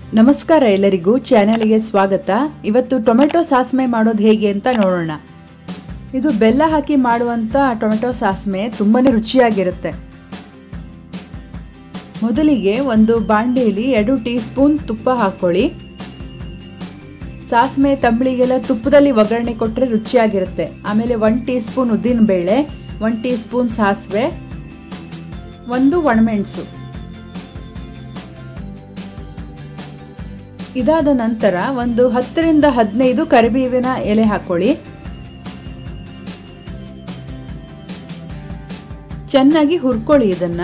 ನಮಸ್ಕಾರ ಎಲ್ಲರಿಗೂ ಚಾನೆಲ್ಗೆ ಸ್ವಾಗತ ಇವತ್ತು ಟೊಮೆಟೊ ಸಾಸ್ಮೆ ಮಾಡೋದು ಹೇಗೆ ಅಂತ ನೋಡೋಣ ಇದು ಬೆಲ್ಲ ಹಾಕಿ ಮಾಡುವಂಥ ಟೊಮೆಟೊ ಸಾಸ್ಮೆ ತುಂಬಾ ರುಚಿಯಾಗಿರುತ್ತೆ ಮೊದಲಿಗೆ ಒಂದು ಬಾಂಡೇಲಿ ಎರಡು ಟೀ ಸ್ಪೂನ್ ತುಪ್ಪ ಹಾಕ್ಕೊಳ್ಳಿ ಸಾಸ್ಮೆ ತಂಬಳಿಗೆಲ್ಲ ತುಪ್ಪದಲ್ಲಿ ಒಗ್ಗರಣೆ ಕೊಟ್ಟರೆ ರುಚಿಯಾಗಿರುತ್ತೆ ಆಮೇಲೆ ಒನ್ ಟೀ ಸ್ಪೂನ್ ಉದ್ದಿನಬೇಳೆ ಒನ್ ಟೀ ಸ್ಪೂನ್ ಸಾಸಿವೆ ಒಂದು ಒಣಮೆಣಸು ಇದಾದ ನಂತರ ಒಂದು ಹತ್ತರಿಂದ ಹದಿನೈದು ಕರಿಬೇವಿನ ಎಲೆ ಹಾಕೊಳ್ಳಿ ಚೆನ್ನಾಗಿ ಹುರ್ಕೊಳ್ಳಿ ಇದನ್ನ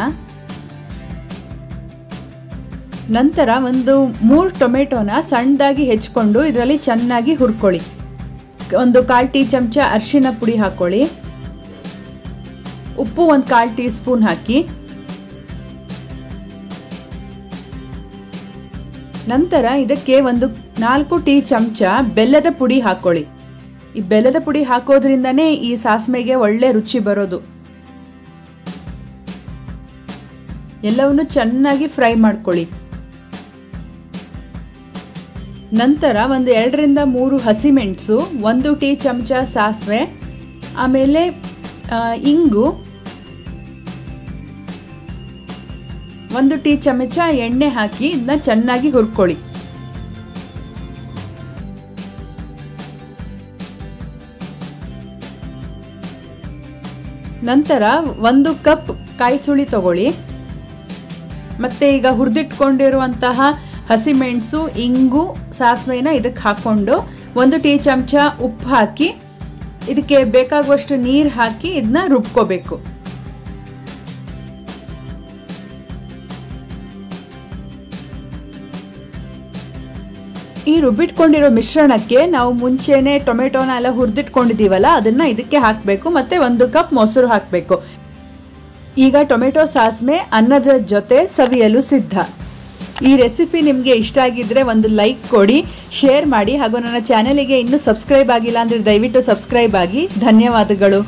ನಂತರ ಒಂದು ಮೂರು ಟೊಮೆಟೊನ ಸಣ್ಣದಾಗಿ ಹೆಚ್ಕೊಂಡು ಇದರಲ್ಲಿ ಚೆನ್ನಾಗಿ ಹುರ್ಕೊಳ್ಳಿ ಒಂದು ಕಾಲು ಟೀ ಚಮಚ ಅರಿಶಿನ ಪುಡಿ ಹಾಕೊಳ್ಳಿ ಉಪ್ಪು ಒಂದು ಕಾಲು ಟೀ ಸ್ಪೂನ್ ಹಾಕಿ ನಂತರ ಇದಕ್ಕೆ ಒಂದು ನಾಲ್ಕು ಟೀ ಚಮಚ ಬೆಲ್ಲದ ಪುಡಿ ಹಾಕೊಳ್ಳಿ ಈ ಬೆಲ್ಲದ ಪುಡಿ ಹಾಕೋದ್ರಿಂದನೇ ಈ ಸಾಸ್ಮೆಗೆ ಒಳ್ಳೆ ರುಚಿ ಬರೋದು ಎಲ್ಲವನ್ನು ಚೆನ್ನಾಗಿ ಫ್ರೈ ಮಾಡ್ಕೊಳ್ಳಿ ನಂತರ ಒಂದು ಎರಡರಿಂದ ಮೂರು ಹಸಿಮೆಣಸು ಒಂದು ಟೀ ಚಮಚ ಸಾಸಿವೆ ಆಮೇಲೆ ಇಂಗು ಒಂದು ಟೀ ಚಮಚ ಎಣ್ಣೆ ಹಾಕಿ ಇದನ್ನ ಚೆನ್ನಾಗಿ ಹುರ್ಕೊಳ್ಳಿ ನಂತರ ಒಂದು ಕಪ್ ಕಾಯಿ ಸುಳಿ ತಗೊಳ್ಳಿ ಮತ್ತೆ ಈಗ ಹುರಿದಿಟ್ಕೊಂಡಿರುವಂತಹ ಹಸಿಮೆಣಸು ಇಂಗು ಸಾಸಿವೆನ ಇದಕ್ಕೆ ಹಾಕ್ಕೊಂಡು ಒಂದು ಟೀ ಚಮಚ ಉಪ್ಪು ಹಾಕಿ ಇದಕ್ಕೆ ಬೇಕಾಗುವಷ್ಟು ನೀರು ಹಾಕಿ ಇದನ್ನ ರುಬ್ಕೋಬೇಕು ಈ ರುಬ್ಬಿಟ್ಕೊಂಡಿರೋ ಮಿಶ್ರಣಕ್ಕೆ ನಾವು ಮುಂಚೆನೆ ಟೊಮೆಟೊನ ಎಲ್ಲ ಹುರಿದಿಟ್ಕೊಂಡಿದ್ದೀವಲ್ಲ ಅದನ್ನ ಇದಕ್ಕೆ ಹಾಕಬೇಕು ಮತ್ತೆ ಒಂದು ಕಪ್ ಮೊಸರು ಹಾಕಬೇಕು ಈಗ ಟೊಮೆಟೊ ಸಾಸ್ಮೆ ಅನ್ನದ ಜೊತೆ ಸವಿಯಲು ಸಿದ್ಧ ಈ ರೆಸಿಪಿ ನಿಮಗೆ ಇಷ್ಟ ಆಗಿದ್ರೆ ಒಂದು ಲೈಕ್ ಕೊಡಿ ಶೇರ್ ಮಾಡಿ ಹಾಗೂ ನನ್ನ ಚಾನೆಲಿಗೆ ಇನ್ನೂ ಸಬ್ಸ್ಕ್ರೈಬ್ ಆಗಿಲ್ಲ ಅಂದರೆ ದಯವಿಟ್ಟು ಸಬ್ಸ್ಕ್ರೈಬ್ ಆಗಿ ಧನ್ಯವಾದಗಳು